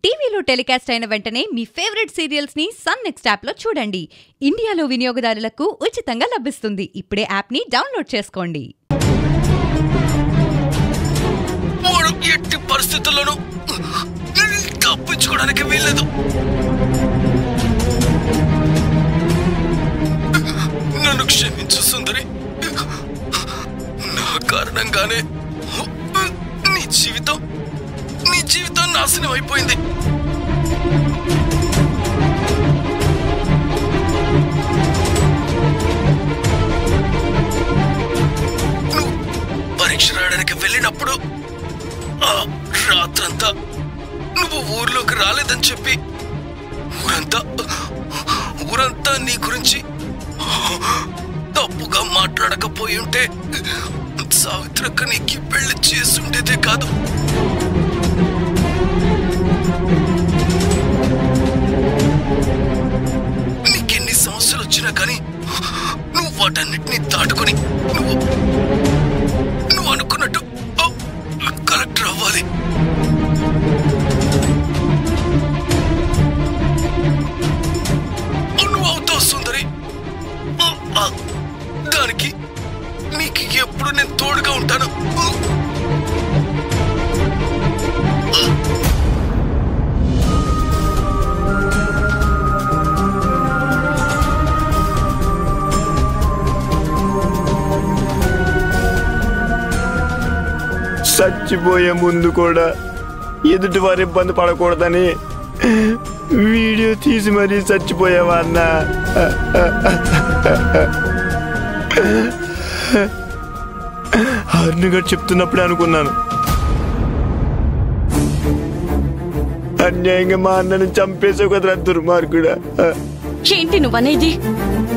టీవీలో టెలికాస్ట్ అయిన వెంటనే మీ ఫేవరెట్ సీరియల్స్ ని సన్ నెక్స్ట్ యాప్ లో చూడండి ఇండియాలో వినియోగదారులకు ఉచితంగా లభిస్తుంది ఇప్పుడే యాప్ ని డౌన్లోడ్ చేసుకోండి వాడు ఎట్టి పరిస్థితుల్లోనూ తప్పించుకోవడానికి వీల్లేదు నన్ను క్షమించు సుందరి నా కారణంగానే నీ జీవితం నీ జీవితం నాశనం అయిపోయింది నువ్వు పరీక్ష రాయడానికి వెళ్ళినప్పుడు ఆ రాత్రంతా నువ్వు ఊర్లోకి రాలేదని చెప్పి ఊరంతా ఊరంతా నీ గురించి తప్పుగా మాట్లాడకపోయి ఉంటే సావిత్రక్క నీకు పెళ్లి చేసి ఉండేదే కాదు నీకెన్ని సమస్యలు వచ్చినా కానీ నువ్వు వాటన్నిటిని దాటుకొని నువ్వు నువ్వు అనుకున్నట్టు ఆ, కలెక్టర్ అవ్వాలి నువ్వు అవుతావు సుందరి ఆ, ఆ, దానికి నీకు ఎప్పుడు నేను తోడుగా ఉంటాను చచ్చిపోయే ముందు కూడా ఎదుటి వారి ఇబ్బంది పడకూడదని వీడియో తీసి మరీ చచ్చిపోయావా అన్న అరుణుగారు చెప్తున్నప్పుడే అనుకున్నాను అన్యాయంగా మా అన్నని చంపేసావు కదరా దుర్మార్గుడా ఏంటి నువ్వనేది